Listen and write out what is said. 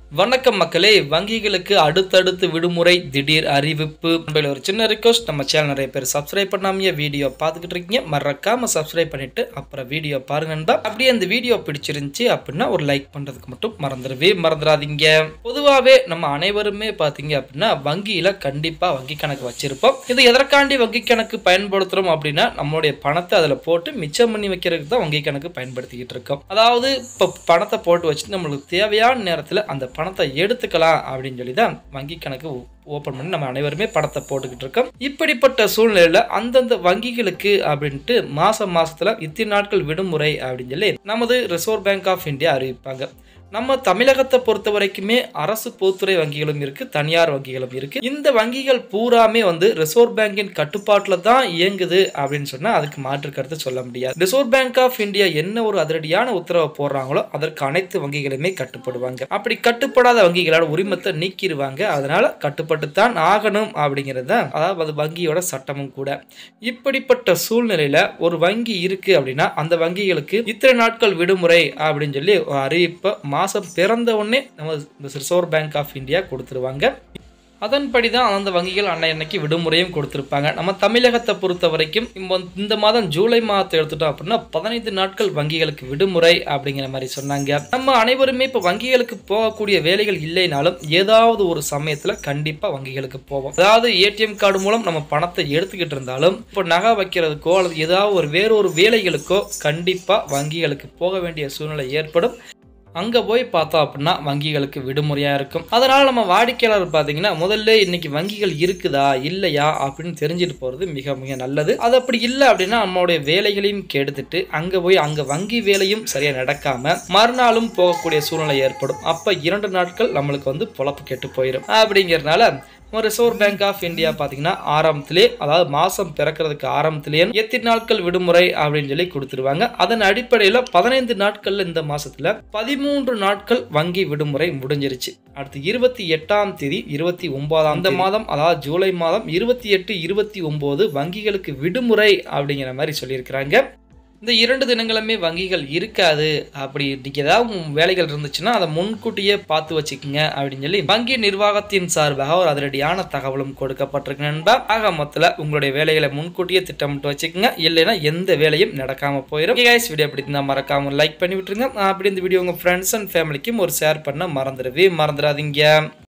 வணக்கம் மக்களே வங்கிகளுக்கு அடுத்தடுத்து விடுமுறை திடீர் அறிவிப்பு நம்மள ஒரு சின்ன ரிக்வஸ்ட் நம்ம சேனல் நிறைய பேர் சப்ஸ்கிரைப் பண்ணாமையே வீடியோ பார்த்துக்கிட்டு இருக்கீங்க மறக்காம சப்ஸ்கிரைப் பண்ணிட்டு அப்புறம் வீடியோ பாருங்க நண்பா அப்படியே அந்த வீடியோ பிடிச்சிருந்துச்சு அப்படின்னா ஒரு லைக் பண்றதுக்கு மட்டும் மறந்துடவே மறந்துடாதீங்க பொதுவாகவே நம்ம அனைவருமே பார்த்தீங்க அப்படின்னா வங்கியில கண்டிப்பா வங்கி கணக்கு வச்சிருப்போம் இது எதற்காண்டி வங்கி கணக்கு பயன்படுத்துறோம் அப்படின்னா நம்மளுடைய பணத்தை அதில் போட்டு மிச்சம் பண்ணி வைக்கிறதுக்கு தான் வங்கி கணக்கு பயன்படுத்திக்கிட்டு இருக்கோம் அதாவது இப்போ பணத்தை போட்டு வச்சு நம்மளுக்கு தேவையான நேரத்தில் அந்த பணத்தை எடுத்துக்கலாம் அப்படின்னு சொல்லி தான் வங்கி கணக்கு ஓப்பன் பண்ணி நம்ம அனைவருமே பணத்தை போட்டுக்கிட்டு இருக்கோம் இப்படிப்பட்ட சூழ்நிலையில் அந்தந்த வங்கிகளுக்கு அப்படின்ட்டு மாசம் மாசத்துல இத்தனை நாட்கள் விடுமுறை அப்படின்னு சொல்லி நமது ரிசர்வ் பேங்க் ஆஃப் இந்தியா அறிவிப்பாங்க நம்ம தமிழகத்தை பொறுத்த வரைக்குமே அரசு பொதுத்துறை வங்கிகளும் இருக்கு தனியார் வங்கிகளும் இருக்கு இந்த வங்கிகள் பூராமே வந்து ரிசர்வ் பேங்கின் கட்டுப்பாட்டில் தான் இயங்குது அப்படின்னு சொன்னா அதுக்கு மாற்று கருத்து சொல்ல முடியாது ரிசர்வ் பேங்க் ஆஃப் இந்தியா என்ன ஒரு அதிரடியான உத்தரவை போடுறாங்களோ அதற்கு அனைத்து வங்கிகளுமே கட்டுப்படுவாங்க அப்படி கட்டுப்படாத வங்கிகளோட உரிமத்தை நீக்கிடுவாங்க அதனால கட்டுப்பட்டுத்தான் ஆகணும் அப்படிங்கிறது தான் அதாவது அது வங்கியோட சட்டமும் கூட இப்படிப்பட்ட சூழ்நிலையில ஒரு வங்கி இருக்கு அப்படின்னா அந்த வங்கிகளுக்கு இத்தனை நாட்கள் விடுமுறை அப்படின்னு சொல்லி ஒரு அறிவிப்பை மாசம் பிறந்த உடனே நம்ம இந்த ரிசர்வ் பேங்க் ஆஃப் இந்தியா கொடுத்துருவாங்க அதன்படி தான் அந்த வங்கிகள் அன்னைக்கு விடுமுறையும் கொடுத்துருப்பாங்க நம்ம தமிழகத்தை பொறுத்த வரைக்கும் இப்போ இந்த மாதம் ஜூலை மாதத்தை எடுத்துட்டோம் அப்படின்னா பதினைந்து நாட்கள் வங்கிகளுக்கு விடுமுறை அப்படிங்கிற மாதிரி சொன்னாங்க நம்ம அனைவருமே இப்போ வங்கிகளுக்கு போகக்கூடிய வேலைகள் இல்லைனாலும் ஏதாவது ஒரு சமயத்தில் கண்டிப்பாக வங்கிகளுக்கு போவோம் அதாவது ஏடிஎம் கார்டு மூலம் நம்ம பணத்தை எடுத்துக்கிட்டு இருந்தாலும் இப்போ நகை வைக்கிறதுக்கோ அல்லது ஏதாவது ஒரு வேறொரு வேலைகளுக்கோ கண்டிப்பாக வங்கிகளுக்கு போக வேண்டிய சூழ்நிலை ஏற்படும் அங்கே போய் பார்த்தோம் அப்படின்னா வங்கிகளுக்கு விடுமுறையாக இருக்கும் அதனால் நம்ம வாடிக்கையாளர் பார்த்தீங்கன்னா முதல்ல இன்னைக்கு வங்கிகள் இருக்குதா இல்லையா அப்படின்னு தெரிஞ்சுட்டு போகிறது மிக மிக நல்லது அது அப்படி இல்லை அப்படின்னா நம்மளுடைய வேலைகளையும் கெடுத்துட்டு அங்கே போய் அங்கே வங்கி வேலையும் சரியாக நடக்காமல் மறுநாளும் போகக்கூடிய சூழ்நிலை ஏற்படும் அப்போ இரண்டு நாட்கள் நம்மளுக்கு வந்து பொழப்பு கெட்டு போயிடும் அப்படிங்கிறதுனால ரிசர்வ் பேங்க் ஆஃப் இந்தியா பார்த்தீங்கன்னா ஆரம்பத்திலே அதாவது மாதம் பிறக்கிறதுக்கு ஆரம்பத்திலேயே எத்தனை நாட்கள் விடுமுறை அப்படின்னு சொல்லி கொடுத்துருவாங்க அதன் அடிப்படையில் பதினைந்து நாட்கள்ல இந்த மாசத்துல பதிமூன்று நாட்கள் வங்கி விடுமுறை முடிஞ்சிருச்சு அடுத்து இருபத்தி எட்டாம் தேதி இருபத்தி ஒன்பதாம் அந்த மாதம் அதாவது ஜூலை மாதம் இருபத்தி எட்டு இருபத்தி ஒன்பது வங்கிகளுக்கு விடுமுறை அப்படிங்கிற மாதிரி சொல்லியிருக்கிறாங்க இந்த இரண்டு தினங்களுமே வங்கிகள் இருக்காது அப்படி இன்னைக்கு ஏதாவது வேலைகள் இருந்துச்சுன்னா அதை முன்கூட்டியே பார்த்து வச்சுக்கோங்க அப்படின்னு சொல்லி வங்கி நிர்வாகத்தின் சார்பாக ஒரு அதிரடியான தகவலும் கொடுக்கப்பட்டிருக்கு நண்பா ஆக மொத்தத்தில் உங்களுடைய வேலைகளை முன்கூட்டியே திட்டமிட்டு வச்சுக்கோங்க இல்லைன்னா எந்த வேலையும் நடக்காம போயிடும் கைஸ் வீடியோ அப்படி இருந்தால் மறக்காம லைக் பண்ணி விட்டுருங்க அப்படி இந்த வீடியோ உங்கள் ஃப்ரெண்ட்ஸ் அண்ட் ஃபேமிலிக்கும் ஒரு ஷேர் பண்ண மறந்துடவே மறந்துடாதீங்க